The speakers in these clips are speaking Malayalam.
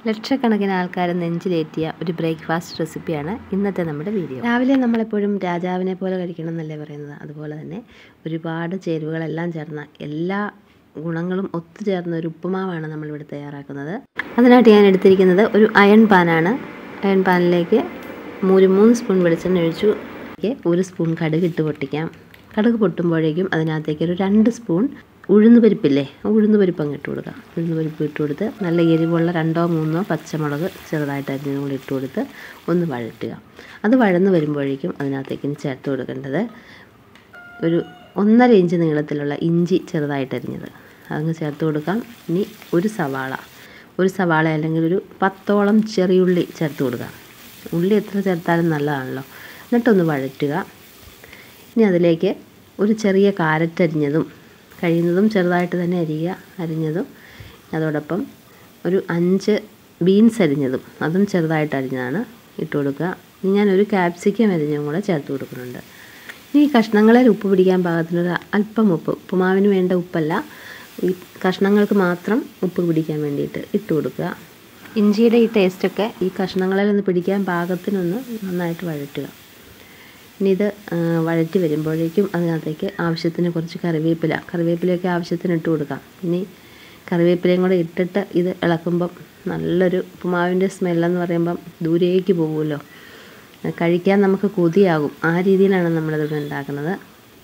ലക്ഷക്കണക്കിന് ആൾക്കാർ നെഞ്ചിലേറ്റിയ ഒരു ബ്രേക്ക്ഫാസ്റ്റ് റെസിപ്പിയാണ് ഇന്നത്തെ നമ്മുടെ വീഡിയോ രാവിലെ നമ്മളെപ്പോഴും രാജാവിനെ പോലെ കഴിക്കണം എന്നല്ലേ പറയുന്നത് അതുപോലെ തന്നെ ഒരുപാട് ചേരുവകളെല്ലാം ചേർന്ന എല്ലാ ഗുണങ്ങളും ഒത്തുചേർന്ന ഒരു ഉപ്പുമാവാണ് നമ്മളിവിടെ തയ്യാറാക്കുന്നത് അതിനായിട്ട് ഞാൻ എടുത്തിരിക്കുന്നത് ഒരു അയൺ പാനാണ് അയൺ പാനിലേക്ക് ഒരു മൂന്ന് സ്പൂൺ വെളിച്ചെണ്ണ ഒഴിച്ചു ഒരു സ്പൂൺ കടുക് ഇട്ട് പൊട്ടിക്കാം കടുക് പൊട്ടുമ്പോഴേക്കും അതിനകത്തേക്ക് ഒരു രണ്ട് സ്പൂൺ ഉഴുന്ന് പരിപ്പില്ലേ ഉഴുന്ന് പരിപ്പ് അങ്ങ് ഇട്ട് കൊടുക്കുക ഉഴുന്ന് പരിപ്പ് ഇട്ട് കൊടുത്ത് നല്ല എരിവുള്ള രണ്ടോ മൂന്നോ പച്ചമുളക് ചെറുതായിട്ട് അരിഞ്ഞതും കൂടി ഇട്ട് കൊടുത്ത് ഒന്ന് വഴറ്റുക അത് വഴന്ന് വരുമ്പോഴേക്കും അതിനകത്തേക്ക് ഇനി ചേർത്ത് കൊടുക്കേണ്ടത് ഒരു ഒന്നര ഇഞ്ച് നീളത്തിലുള്ള ഇഞ്ചി ചെറുതായിട്ട് അരിഞ്ഞത് അതങ്ങ് ചേർത്ത് കൊടുക്കാം ഇനി ഒരു സവാള ഒരു സവാള അല്ലെങ്കിൽ ഒരു പത്തോളം ചെറിയുള്ളി ചേർത്ത് കൊടുക്കാം ഉള്ളി എത്ര ചേർത്താലും നല്ലതാണല്ലോ എന്നിട്ടൊന്ന് വഴറ്റുക ഇനി അതിലേക്ക് ഒരു ചെറിയ കാരറ്റ് അരിഞ്ഞതും കഴിയുന്നതും ചെറുതായിട്ട് തന്നെ അരിയുക അരിഞ്ഞതും അതോടൊപ്പം ഒരു അഞ്ച് ബീൻസ് അരിഞ്ഞതും അതും ചെറുതായിട്ട് അരിഞ്ഞതാണ് ഇട്ട് കൊടുക്കുക ഇനി ഞാനൊരു ക്യാപ്സിക്കം അരിഞ്ഞതും കൂടെ ചേർത്ത് കൊടുക്കുന്നുണ്ട് ഇനി ഈ കഷ്ണങ്ങളിൽ ഉപ്പ് പിടിക്കാൻ പാകത്തിനൊരു അല്പം ഉപ്പ് ഉപ്പുമാവിന് വേണ്ട ഉപ്പല്ല ഈ കഷ്ണങ്ങൾക്ക് മാത്രം ഉപ്പ് പിടിക്കാൻ വേണ്ടിയിട്ട് ഇട്ട് കൊടുക്കുക ഇഞ്ചിയുടെ ഈ ടേസ്റ്റൊക്കെ ഈ കഷ്ണങ്ങളിൽ ഒന്ന് പിടിക്കാൻ പാകത്തിനൊന്ന് നന്നായിട്ട് വഴറ്റുക ഇനി ഇത് വഴറ്റി വരുമ്പോഴേക്കും അതിനകത്തേക്ക് ആവശ്യത്തിന് കുറച്ച് കറിവേപ്പില കറിവേപ്പിലയൊക്കെ ആവശ്യത്തിന് ഇട്ട് കൊടുക്കാം ഇനി കറിവേപ്പിലയും കൂടെ ഇട്ടിട്ട് ഇത് ഇളക്കുമ്പം നല്ലൊരു ഉപ്പുമാവിൻ്റെ സ്മെല്ലെന്ന് പറയുമ്പം ദൂരേക്ക് പോകുമല്ലോ കഴിക്കാൻ നമുക്ക് കൊതിയാകും ആ രീതിയിലാണ് നമ്മളിത് ഉണ്ടാക്കുന്നത്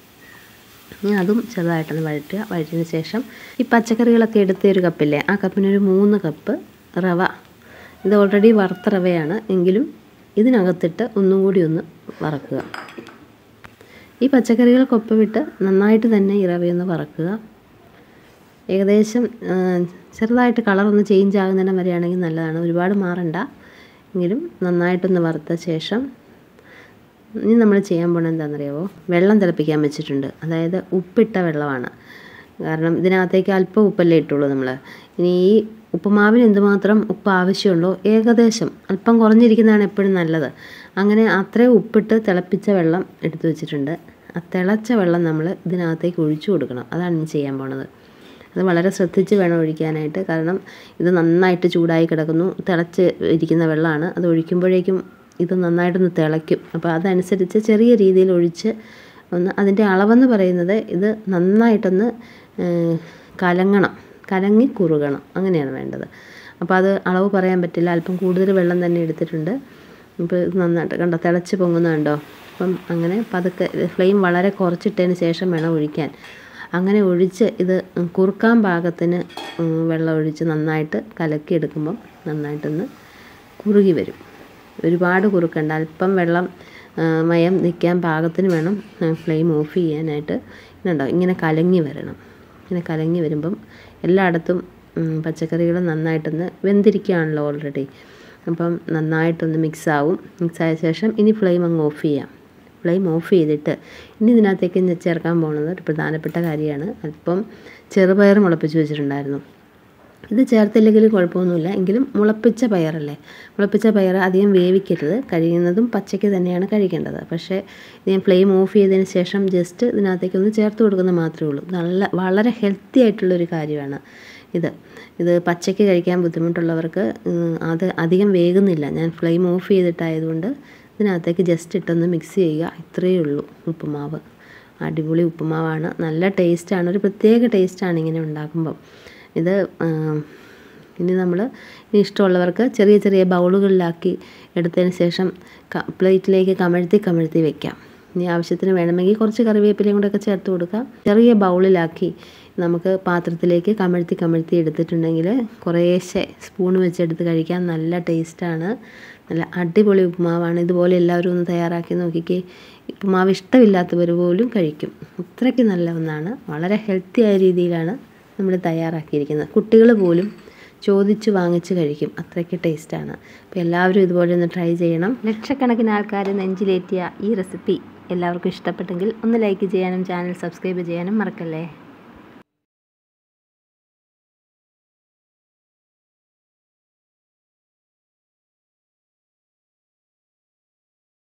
ഇനി അതും ചെറുതായിട്ടൊന്ന് വഴറ്റുക വഴറ്റിയതിന് ശേഷം ഈ പച്ചക്കറികളൊക്കെ എടുത്ത ഒരു കപ്പില്ലേ ആ കപ്പിനൊരു മൂന്ന് കപ്പ് റവ ഇത് ഓൾറെഡി വറുത്ത റവയാണ് എങ്കിലും ഇതിനകത്തിട്ട് ഒന്നും കൂടി ഒന്ന് വറക്കുക ഈ പച്ചക്കറികൾക്കൊപ്പമിട്ട് നന്നായിട്ട് തന്നെ ഈ റവയൊന്ന് വറക്കുക ഏകദേശം ചെറുതായിട്ട് കളറൊന്ന് ചേഞ്ച് ആകുന്നിടം വരെയാണെങ്കിൽ നല്ലതാണ് ഒരുപാട് മാറണ്ട എങ്കിലും നന്നായിട്ടൊന്ന് വറുത്ത ശേഷം ഇനി നമ്മൾ ചെയ്യാൻ പോണത് എന്താണെന്നറിയാമോ വെള്ളം തിളപ്പിക്കാൻ വെച്ചിട്ടുണ്ട് അതായത് ഉപ്പിട്ട വെള്ളമാണ് കാരണം ഇതിനകത്തേക്ക് അല്പം ഉപ്പല്ലേ ഇട്ടുള്ളൂ നമ്മൾ ഇനി ഈ ഉപ്പുമാവിന് എന്തുമാത്രം ഉപ്പ് ആവശ്യമുണ്ടോ ഏകദേശം അല്പം കുറഞ്ഞിരിക്കുന്നതാണ് എപ്പോഴും നല്ലത് അങ്ങനെ അത്രയും ഉപ്പിട്ട് തിളപ്പിച്ച വെള്ളം എടുത്തു വെച്ചിട്ടുണ്ട് ആ തിളച്ച വെള്ളം നമ്മൾ ഇതിനകത്തേക്ക് ഒഴിച്ചു കൊടുക്കണം അതാണ് ഇനി ചെയ്യാൻ പോണത് അത് വളരെ ശ്രദ്ധിച്ച് വേണം ഒഴിക്കാനായിട്ട് കാരണം ഇത് നന്നായിട്ട് ചൂടായി കിടക്കുന്നു തിളച്ച് ഇരിക്കുന്ന വെള്ളമാണ് അത് ഒഴിക്കുമ്പോഴേക്കും ഇത് നന്നായിട്ടൊന്ന് തിളയ്ക്കും അപ്പോൾ അതനുസരിച്ച് ചെറിയ രീതിയിൽ ഒഴിച്ച് ഒന്ന് അതിൻ്റെ അളവെന്ന് പറയുന്നത് ഇത് നന്നായിട്ടൊന്ന് കലങ്ങണം കലങ്ങി കുറുകണം അങ്ങനെയാണ് വേണ്ടത് അപ്പോൾ അത് അളവ് പറയാൻ പറ്റില്ല അല്പം കൂടുതൽ വെള്ളം തന്നെ എടുത്തിട്ടുണ്ട് ഇപ്പോൾ ഇത് നന്നായിട്ട് കണ്ടോ തിളച്ച് പൊങ്ങുന്നുണ്ടോ അപ്പം അങ്ങനെ പതുക്കെ ഫ്ലെയിം വളരെ കുറച്ചിട്ടതിന് ശേഷം വേണം ഒഴിക്കാൻ അങ്ങനെ ഒഴിച്ച് ഇത് കുറുക്കാൻ പാകത്തിന് വെള്ളം ഒഴിച്ച് നന്നായിട്ട് കലക്കി എടുക്കുമ്പം നന്നായിട്ടൊന്ന് കുറുകി വരും ഒരുപാട് കുറുക്കണ്ട അല്പം വെള്ളം മയം നിൽക്കാൻ പാകത്തിന് വേണം ഫ്ലെയിം ഓഫ് ചെയ്യാനായിട്ട് ഇതുണ്ടാവും ഇങ്ങനെ കലങ്ങി വരണം ഇങ്ങനെ കലങ്ങി വരുമ്പം എല്ലായിടത്തും പച്ചക്കറികൾ നന്നായിട്ടൊന്ന് വെന്തിരിക്കുകയാണല്ലോ ഓൾറെഡി അപ്പം നന്നായിട്ടൊന്ന് മിക്സ് ആവും മിക്സ് ആയ ശേഷം ഇനി ഫ്ലെയിം അങ്ങ് ഓഫ് ചെയ്യാം ഫ്ലെയിം ഓഫ് ചെയ്തിട്ട് ഇനി ഇതിനകത്തേക്ക് ചേർക്കാൻ പോകുന്നത് ഒരു പ്രധാനപ്പെട്ട കാര്യമാണ് അല്പം ചെറുപയർ മുളപ്പിച്ച് വെച്ചിട്ടുണ്ടായിരുന്നു ഇത് ചേർത്തില്ലെങ്കിൽ കുഴപ്പമൊന്നുമില്ല എങ്കിലും മുളപ്പിച്ച പയറല്ലേ മുളപ്പിച്ച പയർ അധികം വേവിക്കരുത് കഴിയുന്നതും പച്ചയ്ക്ക് തന്നെയാണ് കഴിക്കേണ്ടത് പക്ഷേ ഇത് ഞാൻ ഫ്ലെയിം ഓഫ് ചെയ്തതിന് ശേഷം ജസ്റ്റ് ഇതിനകത്തേക്ക് ഒന്ന് ചേർത്ത് കൊടുക്കുന്നത് മാത്രമേ ഉള്ളൂ നല്ല വളരെ ഹെൽത്തി ആയിട്ടുള്ളൊരു കാര്യമാണ് ഇത് ഇത് പച്ചയ്ക്ക് കഴിക്കാൻ ബുദ്ധിമുട്ടുള്ളവർക്ക് അത് അധികം വേകുന്നില്ല ഞാൻ ഫ്ലെയിം ഓഫ് ചെയ്തിട്ടായതുകൊണ്ട് ഇതിനകത്തേക്ക് ജസ്റ്റ് ഇട്ടൊന്ന് മിക്സ് ചെയ്യുക ഇത്രയേ ഉള്ളൂ ഉപ്പുമാവ് അടിപൊളി ഉപ്പുമാവാണ് നല്ല ടേസ്റ്റാണ് ഒരു പ്രത്യേക ടേസ്റ്റാണ് ഇങ്ങനെ ഉണ്ടാക്കുമ്പം ഇത് ഇനി നമ്മൾ ഇനി ഇഷ്ടമുള്ളവർക്ക് ചെറിയ ചെറിയ ബൗളുകളിലാക്കി എടുത്തതിന് ശേഷം പ്ലേറ്റിലേക്ക് കമഴ്ത്തി കമഴ്ത്തി വെക്കാം ഇനി ആവശ്യത്തിന് വേണമെങ്കിൽ കുറച്ച് കറിവേപ്പിലയും കൂടെയൊക്കെ ചേർത്ത് കൊടുക്കാം ചെറിയ ബൗളിലാക്കി നമുക്ക് പാത്രത്തിലേക്ക് കമഴ്ത്തി കമഴ്ത്തി എടുത്തിട്ടുണ്ടെങ്കിൽ കുറേശ്ശെ സ്പൂൺ വെച്ചെടുത്ത് കഴിക്കാൻ നല്ല ടേസ്റ്റാണ് നല്ല അടിപൊളി ഉപ്പുമാവാണ് ഇതുപോലെ എല്ലാവരും ഒന്ന് തയ്യാറാക്കി നോക്കിക്കേ ഉപ്പുമാവ് ഇഷ്ടമില്ലാത്തവർ പോലും കഴിക്കും അത്രയ്ക്ക് നല്ല ഒന്നാണ് വളരെ ഹെൽത്തി ആയ രീതിയിലാണ് നമ്മൾ തയ്യാറാക്കിയിരിക്കുന്നത് കുട്ടികൾ പോലും ചോദിച്ച് വാങ്ങിച്ച് കഴിക്കും അത്രയ്ക്ക് ടേസ്റ്റാണ് അപ്പോൾ എല്ലാവരും ഇതുപോലെ ഒന്ന് ട്രൈ ചെയ്യണം ലക്ഷക്കണക്കിന് ആൾക്കാർ നെഞ്ചിലേറ്റിയ ഈ റെസിപ്പി എല്ലാവർക്കും ഇഷ്ടപ്പെട്ടെങ്കിൽ ഒന്ന് ലൈക്ക് ചെയ്യാനും ചാനൽ സബ്സ്ക്രൈബ് ചെയ്യാനും മറക്കല്ലേ